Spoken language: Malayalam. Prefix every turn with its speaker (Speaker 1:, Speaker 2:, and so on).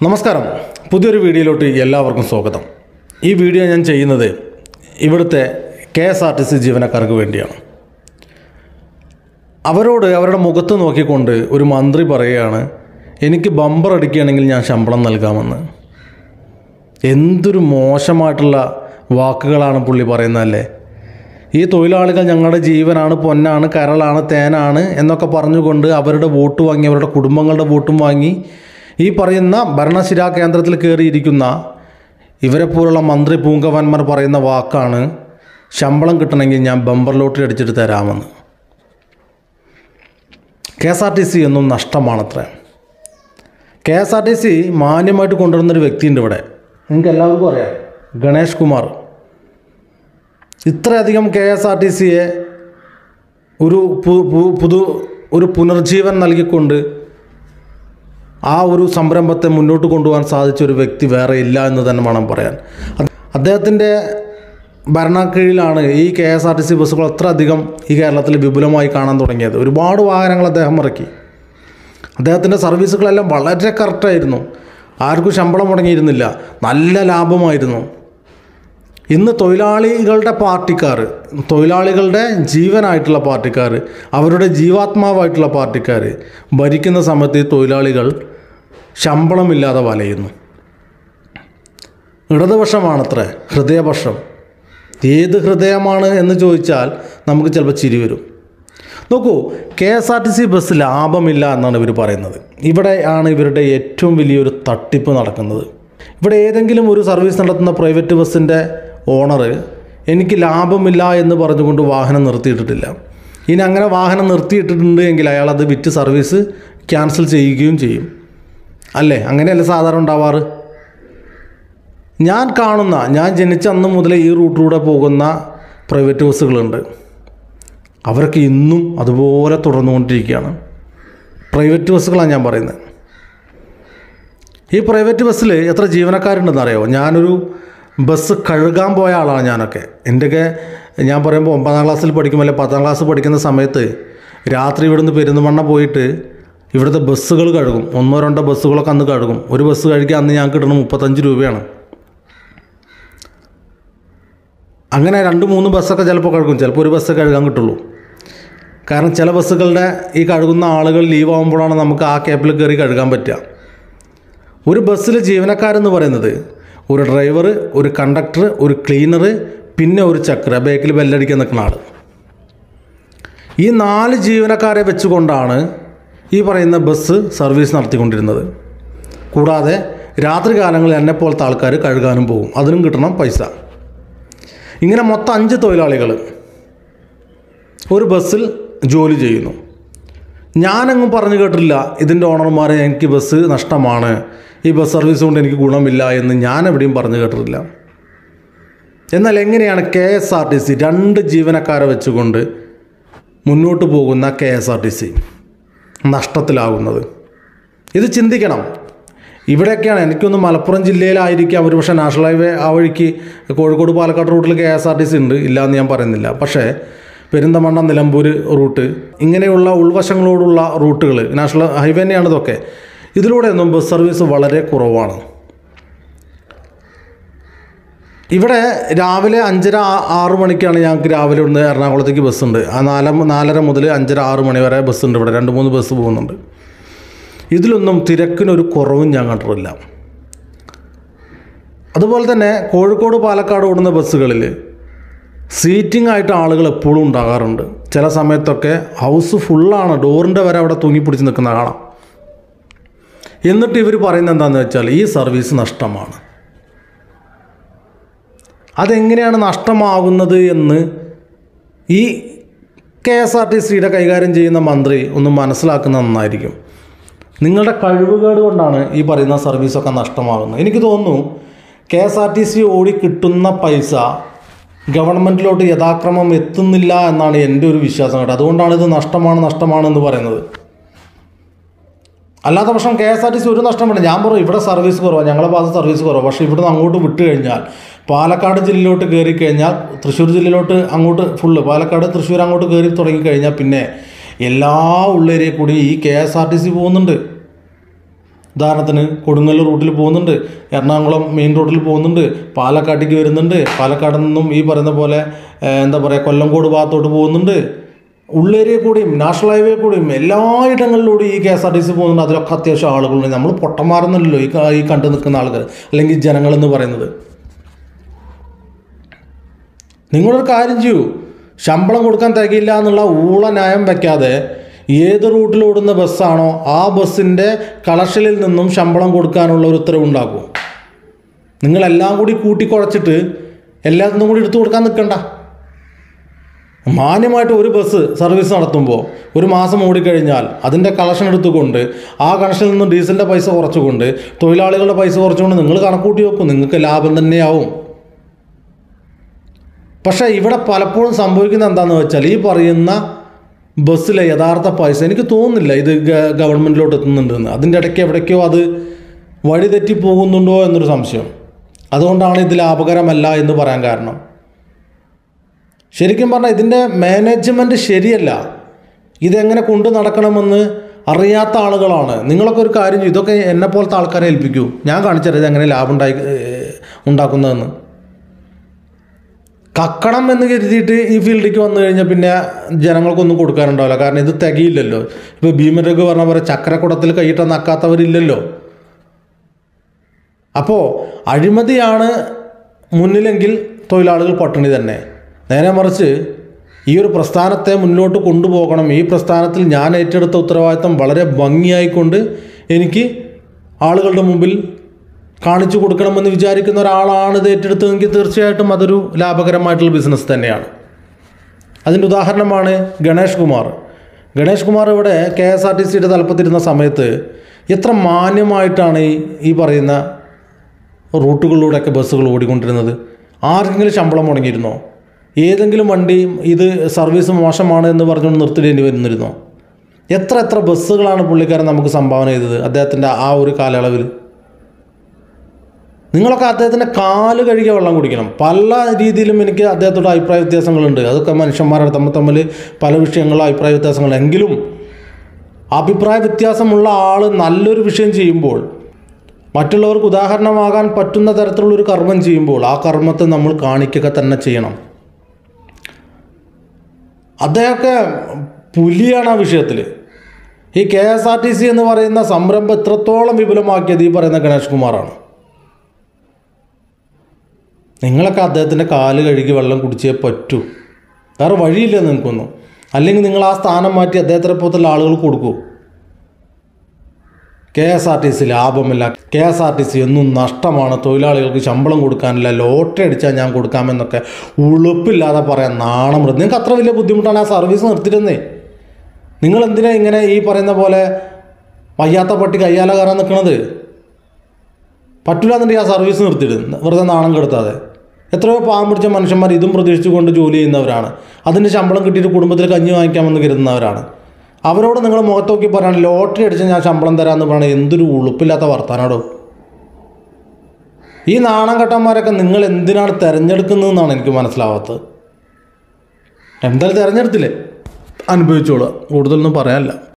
Speaker 1: നമസ്കാരം പുതിയൊരു വീഡിയോയിലോട്ട് എല്ലാവർക്കും സ്വാഗതം ഈ വീഡിയോ ഞാൻ ചെയ്യുന്നത് ഇവിടുത്തെ K S R T C ജീവനക്കാർക്ക് വേണ്ടിയാണ് അവരോട് അവരുടെ മുഖത്ത് നോക്കിക്കൊണ്ട് ഒരു മന്ത്രി പറയുകയാണ് എനിക്ക് ബമ്പർ അടിക്കുകയാണെങ്കിൽ ഞാൻ ശമ്പളം നൽകാമെന്ന് എന്തൊരു മോശമായിട്ടുള്ള വാക്കുകളാണ് പുള്ളി പറയുന്നതല്ലേ ഈ തൊഴിലാളികൾ ഞങ്ങളുടെ ജീവനാണ് പൊന്നാണ് കരളാണ് തേനാണ് എന്നൊക്കെ പറഞ്ഞുകൊണ്ട് അവരുടെ വോട്ട് വാങ്ങി അവരുടെ കുടുംബങ്ങളുടെ വോട്ടും വാങ്ങി ഈ പറയുന്ന ഭരണശിരാ കേന്ദ്രത്തിൽ കയറിയിരിക്കുന്ന ഇവരെ പോലുള്ള മന്ത്രി പൂങ്കവന്മാർ പറയുന്ന വാക്കാണ് ശമ്പളം കിട്ടണമെങ്കിൽ ഞാൻ ബമ്പർ ലോട്ടറി അടിച്ചിട്ട് തരാമെന്ന് K S R T C എന്നും നഷ്ടമാണത്രേ K S R T C മാന്യമായിട്ട് കൊണ്ടുവരുന്നൊരു വ്യക്തിയുണ്ട് ഇവിടെ നിങ്ങൾക്ക് എല്ലാവർക്കും അറിയാം ഗണേഷ് കുമാർ ഇത്രയധികം കെ എസ് ആർ ടി സിയെ ഒരു പു- പു- പുതു ഒരു പുനർജീവൻ നൽകിക്കൊണ്ട് ആ ഒരു സംരംഭത്തെ മുന്നോട്ട് കൊണ്ടുപോകാൻ സാധിച്ച ഒരു വ്യക്തി വേറെ ഇല്ല എന്ന് തന്നെ വേണം പറയാൻ അത് അദ്ദേഹത്തിൻ്റെ ഭരണകീഴിലാണ് ഈ K S R T C ബസ്സുകൾ അത്ര അധികം ഈ കേരളത്തിൽ വിപുലമായി കാണാൻ തുടങ്ങിയത് ഒരുപാട് വാഹനങ്ങൾ അദ്ദേഹം ഇറക്കി അദ്ദേഹത്തിൻ്റെ സർവീസുകളെല്ലാം വളരെ കറക്റ്റായിരുന്നു ആർക്കും ശമ്പളം മുടങ്ങിയിരുന്നില്ല നല്ല ലാഭമായിരുന്നു ഇന്ന് തൊഴിലാളികളുടെ പാർട്ടിക്കാർ തൊഴിലാളികളുടെ ജീവനായിട്ടുള്ള പാർട്ടിക്കാർ അവരുടെ ജീവാത്മാവായിട്ടുള്ള പാർട്ടിക്കാർ ഭരിക്കുന്ന സമയത്ത് ഈ തൊഴിലാളികൾ ശമ്പളമില്ലാതെ വലയുന്നു ഇടതുപക്ഷമാണത്രേ ഹൃദയപക്ഷം ഏത് ഹൃദയമാണ് എന്ന് ചോദിച്ചാൽ നമുക്ക് ചിലപ്പോൾ ചിരി വരും നോക്കൂ K S R T C bus ലാഭമില്ല എന്നാണ് ഇവർ പറയുന്നത് ഇവിടെയാണ് ഇവരുടെ ഏറ്റവും വലിയൊരു തട്ടിപ്പ് നടക്കുന്നത് ഇവിടെ ഏതെങ്കിലും ഒരു സർവീസ് നടത്തുന്ന പ്രൈവറ്റ് ബസ്സിൻ്റെ ഓണർ എനിക്ക് ലാഭമില്ല എന്ന് പറഞ്ഞുകൊണ്ട് വാഹനം നിർത്തിയിട്ടിട്ടില്ല ഇനി അങ്ങനെ വാഹനം നിർത്തിയിട്ടിട്ടുണ്ട് എങ്കിൽ അയാൾ അത് വിറ്റ് സർവീസ് ക്യാൻസൽ ചെയ്യുകയും ചെയ്യും അല്ലേ അങ്ങനെയല്ലേ സാധാരണ ഉണ്ടാവാറ് ഞാൻ കാണുന്ന ഞാൻ ജനിച്ച അന്ന് മുതൽ ഈ റൂട്ടിലൂടെ പോകുന്ന പ്രൈവറ്റ് ബസ്സുകളുണ്ട് അവരൊക്കെ ഇന്നും അതുപോലെ തുടർന്നുകൊണ്ടിരിക്കുകയാണ് പ്രൈവറ്റ് ബസ്സുകളാണ് ഞാൻ പറയുന്നത് ഈ പ്രൈവറ്റ് ബസ്സിൽ എത്ര ജീവനക്കാരുണ്ടെന്ന് അറിയാമോ ഞാനൊരു ബസ് കഴുകാൻ പോയ ആളാണ് ഞാനൊക്കെ എൻ്റെയൊക്കെ ഞാൻ പറയുമ്പോൾ ഒമ്പതാം ക്ലാസ്സിൽ പഠിക്കുമ്പോൾ അല്ലെങ്കിൽ പത്താം ക്ലാസ് പഠിക്കുന്ന സമയത്ത് രാത്രി ഇവിടുന്ന് പെരുന്തമണ്ണ പോയിട്ട് ഇവിടുത്തെ ബസ്സുകൾ കഴുകും ഒന്നോ രണ്ടോ ബസ്സുകളൊക്കെ അന്ന് കഴുകും ഒരു ബസ് കഴുകിയാൽ അന്ന് ഞങ്ങൾക്ക് കിട്ടുന്നത് മുപ്പത്തഞ്ച് രൂപയാണ് അങ്ങനെ രണ്ട് മൂന്ന് ബസ്സൊക്കെ ചിലപ്പോൾ കഴുകും ചിലപ്പോൾ ഒരു ബസ്സൊക്കെ കഴുകാൻ കിട്ടുള്ളൂ കാരണം ചില ബസ്സുകളുടെ ഈ കഴുകുന്ന ആളുകൾ ലീവ് ആകുമ്പോഴാണ് നമുക്ക് ആ ക്യാപ്പിൽ കയറി കഴുകാൻ പറ്റുക ഒരു ബസ്സിലെ ജീവനക്കാരെന്ന് പറയുന്നത് ഒരു ഡ്രൈവർ ഒരു കണ്ടക്ടർ ഒരു ക്ലീനർ പിന്നെ ഒരു ചക്ര ബാക്കിൽ ബെല്ലടിക്കാൻ നിൽക്കുന്ന ആൾ ഈ നാല് ജീവനക്കാരെ വെച്ചുകൊണ്ടാണ് ഈ പറയുന്ന ബസ് സർവീസ് നടത്തിക്കൊണ്ടിരുന്നത് കൂടാതെ രാത്രി കാലങ്ങളിൽ എന്നെപ്പോലത്തെ ആൾക്കാർ കഴുകാനും പോകും അതിനും കിട്ടണം പൈസ ഇങ്ങനെ മൊത്തം അഞ്ച് തൊഴിലാളികൾ ഒരു ബസ്സിൽ ജോലി ചെയ്യുന്നു ഞാനങ്ങും പറഞ്ഞു കേട്ടില്ല ഇതിൻ്റെ ഓണർമാരെ എനിക്ക് ബസ് നഷ്ടമാണ് ഈ ബസ് സർവീസ് കൊണ്ട് എനിക്ക് ഗുണമില്ല എന്ന് ഞാൻ എവിടെയും പറഞ്ഞു കേട്ടിട്ടില്ല എന്നാൽ എങ്ങനെയാണ് K S R T C രണ്ട് ജീവനക്കാരെ വെച്ചുകൊണ്ട് മുന്നോട്ട് പോകുന്ന K S R T C നഷ്ടത്തിലാകുന്നത് ഇത് ചിന്തിക്കണം ഇവിടെയൊക്കെയാണ് എനിക്കൊന്ന് മലപ്പുറം ജില്ലയിലായിരിക്കാം ഒരുപക്ഷെ നാഷണൽ ഹൈവേ ആ വഴിക്ക് കോഴിക്കോട് പാലക്കാട് റൂട്ടിൽ K S R T C ഉണ്ട് ഇല്ല എന്ന് ഞാൻ പറയുന്നില്ല പക്ഷേ പെരിന്തമണ്ണ നിലമ്പൂർ റൂട്ട് ഇങ്ങനെയുള്ള ഉൾവശങ്ങളോടുള്ള റൂട്ടുകൾ നാഷണൽ ഹൈവേ തന്നെയാണ് ഇതൊക്കെ ഇതിലൂടെയൊന്നും ബസ് സർവീസ് വളരെ കുറവാണ് ഇവിടെ രാവിലെ അഞ്ചര ആ- ആറ് മണിക്കാണ് ഞങ്ങൾക്ക് രാവിലെ ഇവിടുന്ന് എറണാകുളത്തേക്ക് ബസ്സുണ്ട് ആ നാല നാലര മുതൽ അഞ്ചര ആറ് മണി വരെ ബസ്സുണ്ട് ഇവിടെ രണ്ട് മൂന്ന് ബസ് പോകുന്നുണ്ട് ഇതിലൊന്നും തിരക്കിനൊരു കുറവും ഞാൻ കണ്ടിട്ടില്ല അതുപോലെ തന്നെ കോഴിക്കോട് പാലക്കാട് ഓടുന്ന ബസ്സുകളിൽ സീറ്റിംഗ് ആയിട്ട് ആളുകൾ എപ്പോഴും ഉണ്ടാകാറുണ്ട് ചില സമയത്തൊക്കെ ഹൗസ് ഫുള്ളാണ് ഡോറിൻ്റെ വരെ അവിടെ തൂങ്ങിപ്പിടിച്ച് നിൽക്കുന്ന കാണാം എന്നിട്ട് ഇവർ പറയുന്നത് എന്താണെന്ന് വെച്ചാൽ ഈ സർവീസ് നഷ്ടമാണ് അതെങ്ങനെയാണ് നഷ്ടമാകുന്നത് എന്ന് ഈ കെ എസ് ആർ ടി സിയുടെ കൈകാര്യം ചെയ്യുന്ന മന്ത്രി ഒന്ന് മനസ്സിലാക്കുന്നത് നന്നായിരിക്കും നിങ്ങളുടെ കഴിവുകേട് കൊണ്ടാണ് ഈ പറയുന്ന സർവീസൊക്കെ നഷ്ടമാകുന്നത് എനിക്ക് തോന്നുന്നു K S R T C ഓടി കിട്ടുന്ന പൈസ ഗവൺമെൻറ്റിലോട്ട് യഥാക്രമം എത്തുന്നില്ല എന്നാണ് എൻ്റെ ഒരു വിശ്വാസം കേട്ടോ അതുകൊണ്ടാണ് ഇത് നഷ്ടമാണ് നഷ്ടമാണ് എന്ന് പറയുന്നത് അല്ലാത്ത പക്ഷം K S R T C ഒരു നഷ്ടമില്ല ഞാൻ പറയും ഇവിടെ സർവീസ് കുറവാണ് ഞങ്ങളെ ഭാഗത്ത് സർവീസ് കുറവാണ് പക്ഷേ ഇവിടുന്ന് അങ്ങോട്ട് വിട്ട് കഴിഞ്ഞാൽ പാലക്കാട് ജില്ലയിലോട്ട് കയറി കഴിഞ്ഞാൽ തൃശ്ശൂർ ജില്ലയിലോട്ട് അങ്ങോട്ട് ഫുള്ള് പാലക്കാട് തൃശ്ശൂർ അങ്ങോട്ട് കയറി തുടങ്ങിക്കഴിഞ്ഞാൽ പിന്നെ എല്ലാ ഉള്ളേരിയയിൽ കൂടി ഈ K S R T C പോകുന്നുണ്ട് ഉദാഹരണത്തിന് കൊടുങ്ങല്ലൂർ റൂട്ടിൽ പോകുന്നുണ്ട് എറണാകുളം മെയിൻ റോഡിൽ പോകുന്നുണ്ട് പാലക്കാട്ടേക്ക് വരുന്നുണ്ട് പാലക്കാട് നിന്നും ഈ പറയുന്ന പോലെ ഏഹ്, എന്താ പറയുക കൊല്ലംകോട് ഭാഗത്തോട്ട് പോകുന്നുണ്ട് ഉള്ളേരിയ കൂടിയും നാഷണൽ ഹൈവേ കൂടിയും എല്ലായിടങ്ങളിലൂടെയും ഈ K S R T C പോകുന്നുണ്ട് അതിലൊക്കെ അത്യാവശ്യം ആളുകളുണ്ട് നമ്മൾ പൊട്ടന്മാരെന്നല്ലോ ഈ ക- ഈ കണ്ടു നിൽക്കുന്ന ആളുകൾ അല്ലെങ്കിൽ ജനങ്ങളെന്ന് പറയുന്നത് നിങ്ങളൊരു കാര്യം ചെയ്യൂ ശമ്പളം കൊടുക്കാൻ തികയില്ല എന്നുള്ള ഊള ന്യായം വെക്കാതെ ഏത് റൂട്ടിൽ ഓടുന്ന ബസ്സാണോ ആ ബസ്സിൻ്റെ കളക്ഷനിൽ നിന്നും ശമ്പളം കൊടുക്കാനുള്ള ഒരു ഉത്തരവുണ്ടാക്കും നിങ്ങളെല്ലാം കൂടി കൂട്ടിക്കുഴച്ചിട്ട് എല്ലാത്തിനും കൂടി എടുത്തു കൊടുക്കാൻ നിൽക്കണ്ട മാന്യമായിട്ട് ഒരു ബസ് സർവീസ് നടത്തുമ്പോൾ ഒരു മാസം ഓടിക്കഴിഞ്ഞാൽ അതിൻ്റെ കളക്ഷൻ എടുത്തുകൊണ്ട് ആ കളക്ഷനിൽ നിന്നും ഡീസലിൻ്റെ പൈസ കുറച്ചുകൊണ്ട് തൊഴിലാളികളുടെ പൈസ കുറച്ചുകൊണ്ട് നിങ്ങൾ കണക്കൂട്ടി വെക്കും നിങ്ങൾക്ക് ലാഭം തന്നെയാവും പക്ഷേ ഇവിടെ പലപ്പോഴും സംഭവിക്കുന്നത് എന്താണെന്ന് വെച്ചാൽ ഈ പറയുന്ന ബസ്സിലെ യഥാർത്ഥ പൈസ എനിക്ക് തോന്നുന്നില്ല ഇത് ഗ- ഗവൺമെൻറ്റിലോട്ട് എത്തുന്നുണ്ടെന്ന് അതിൻ്റെ ഇടയ്ക്ക് എവിടേക്കോ അത് വഴിതെറ്റി പോകുന്നുണ്ടോ എന്നൊരു സംശയം അതുകൊണ്ടാണ് ഇത് ലാഭകരമല്ല എന്ന് പറയാൻ കാരണം ശരിക്കും പറഞ്ഞാൽ ഇതിൻ്റെ മാനേജ്മെൻറ്റ് ശരിയല്ല ഇതെങ്ങനെ കൊണ്ടു നടക്കണമെന്ന് അറിയാത്ത ആളുകളാണ് നിങ്ങളൊക്കെ ഒരു കാര്യം ചെയ്യും ഇതൊക്കെ എന്നെ പോലത്തെ ആൾക്കാരെ ഏൽപ്പിക്കൂ ഞാൻ കാണിച്ചുതരാം ഇതെങ്ങനെ ലാഭം ഉണ്ടായി ഏഹ് ഉണ്ടാക്കുന്നതെന്ന് കക്കണം എന്ന് കരുതിയിട്ട് ഈ ഫീൽഡിലേക്ക് വന്നു കഴിഞ്ഞാൽ പിന്നെ ജനങ്ങൾക്കൊന്നും കൊടുക്കാനുണ്ടാവില്ല കാരണം ഇത് തികയില്ലല്ലോ ഇപ്പോൾ ഭീമരൊക്കെ പറഞ്ഞ പോലെ ചക്രക്കുടത്തിൽ കൈയിട്ട നക്കാത്തവരില്ലല്ലോ അപ്പോൾ അഴിമതിയാണ് മുന്നിലെങ്കിൽ തൊഴിലാളികൾ പട്ടിണി തന്നെ നേരെ മറിച്ച് ഈ ഒരു പ്രസ്ഥാനത്തെ മുന്നോട്ട് കൊണ്ടുപോകണം ഈ പ്രസ്ഥാനത്തിൽ ഞാൻ ഏറ്റെടുത്ത ഉത്തരവാദിത്തം വളരെ ഭംഗിയായിക്കൊണ്ട് എനിക്ക് ആളുകളുടെ മുമ്പിൽ കാണിച്ചു കൊടുക്കണമെന്ന് വിചാരിക്കുന്ന ഒരാളാണ് ഇത് ഏറ്റെടുത്തതെങ്കിൽ തീർച്ചയായിട്ടും അതൊരു ലാഭകരമായിട്ടുള്ള ബിസിനസ് തന്നെയാണ് അതിൻ്റെ ഉദാഹരണമാണ് ഗണേഷ് കുമാർ ഗണേഷ് കുമാർ ഇവിടെ കെ എസ് ആർ ടി സിയുടെ തലപ്പത്തിരുന്ന സമയത്ത് എത്ര മാന്യമായിട്ടാണ് ഈ ഈ പറയുന്ന റൂട്ടുകളിലൂടെയൊക്കെ ബസ്സുകൾ ഓടിക്കൊണ്ടിരുന്നത് ആർക്കെങ്കിലും ശമ്പളം മുടങ്ങിയിരുന്നോ ഏതെങ്കിലും വണ്ടി ഇത് സർവീസ് മോശമാണ് എന്ന് പറഞ്ഞുകൊണ്ട് നിർത്തിടേണ്ടി വരുന്നിരുന്നോ എത്ര എത്ര ബസ്സുകളാണ് പുള്ളിക്കാരൻ നമുക്ക് സംഭാവന ചെയ്തത് അദ്ദേഹത്തിൻ്റെ ആ ഒരു കാലയളവിൽ നിങ്ങളൊക്കെ അദ്ദേഹത്തിൻ്റെ കാല് കഴുകിയ വെള്ളം കുടിക്കണം പല രീതിയിലും എനിക്ക് അദ്ദേഹത്തോട് അഭിപ്രായ വ്യത്യാസങ്ങളുണ്ട് അതൊക്കെ മനുഷ്യന്മാരുടെ തമ്മിൽ തമ്മിൽ പല വിഷയങ്ങളിലും അഭിപ്രായ വ്യത്യാസങ്ങളുണ്ട് എങ്കിലും അഭിപ്രായ വ്യത്യാസമുള്ള ആൾ നല്ലൊരു വിഷയം ചെയ്യുമ്പോൾ മറ്റുള്ളവർക്ക് ഉദാഹരണമാകാൻ പറ്റുന്ന തരത്തിലുള്ള ഒരു കർമ്മം ചെയ്യുമ്പോൾ ആ കർമ്മത്തെ നമ്മൾ കാണിക്കുക തന്നെ ചെയ്യണം അദ്ദേഹമൊക്കെ പുലിയാണ് ആ വിഷയത്തിൽ ഈ K S R T C എന്ന് പറയുന്ന സംരംഭം എത്രത്തോളം വിപുലമാക്കിയത് ഈ പറയുന്ന ഗണേഷ് കുമാറാണ് നിങ്ങളൊക്കെ അദ്ദേഹത്തിൻ്റെ കാല് കഴുകി വെള്ളം കുടിച്ചേ പറ്റൂ വേറെ വഴിയില്ല നിങ്ങൾക്കൊന്നും അല്ലെങ്കിൽ നിങ്ങൾ ആ സ്ഥാനം മാറ്റി അദ്ദേഹത്തിനെ പോലത്തുള്ള ആളുകൾ കൊടുക്കൂ K S R T C ലാഭമില്ല K S R T C എന്നും നഷ്ടമാണ് തൊഴിലാളികൾക്ക് ശമ്പളം കൊടുക്കാനില്ല ലോട്ടറി അടിച്ചാൽ ഞാൻ കൊടുക്കാമെന്നൊക്കെ ഉളുപ്പില്ലാതെ പറയാൻ നാണം വൃത്തി നിങ്ങൾക്ക് അത്ര വലിയ ബുദ്ധിമുട്ടാണ് ആ സർവീസ് നിർത്തിയിരുന്നേ നിങ്ങൾ എന്തിനാ ഇങ്ങനെ ഈ പറയുന്ന പോലെ വയ്യാത്ത പട്ടി കയ്യാല കയറാൻ നിൽക്കണത് പറ്റില്ലാന്നുണ്ടെങ്കിൽ ആ സർവീസ് നിർത്തിയിടും വെറുതെ നാണം കെടുത്താതെ എത്രയോ പാവം പിടിച്ച മനുഷ്യന്മാർ ഇതും പ്രതീക്ഷിച്ചുകൊണ്ട് ജോലി ചെയ്യുന്നവരാണ് അതിൻ്റെ ശമ്പളം കിട്ടിയിട്ട് കുടുംബത്തിൽ കഞ്ഞി വാങ്ങിക്കാമെന്ന് കരുതുന്നവരാണ് അവരോട് നിങ്ങൾ മുഖത്ത് നോക്കി പറയാണ് ലോട്ടറി അടിച്ച് ഞാൻ ശമ്പളം തരാമെന്ന് പറയണത് എന്തൊരു ഉളുപ്പില്ലാത്ത വർത്താനാടോ ഈ നാണം കെട്ടന്മാരൊക്കെ നിങ്ങൾ എന്തിനാണ് തിരഞ്ഞെടുക്കുന്നതെന്നാണ് എനിക്ക് മനസ്സിലാവാത്തത് എന്തായാലും തിരഞ്ഞെടുത്തില്ലേ അനുഭവിച്ചോളൂ കൂടുതലൊന്നും പറയാനില്ല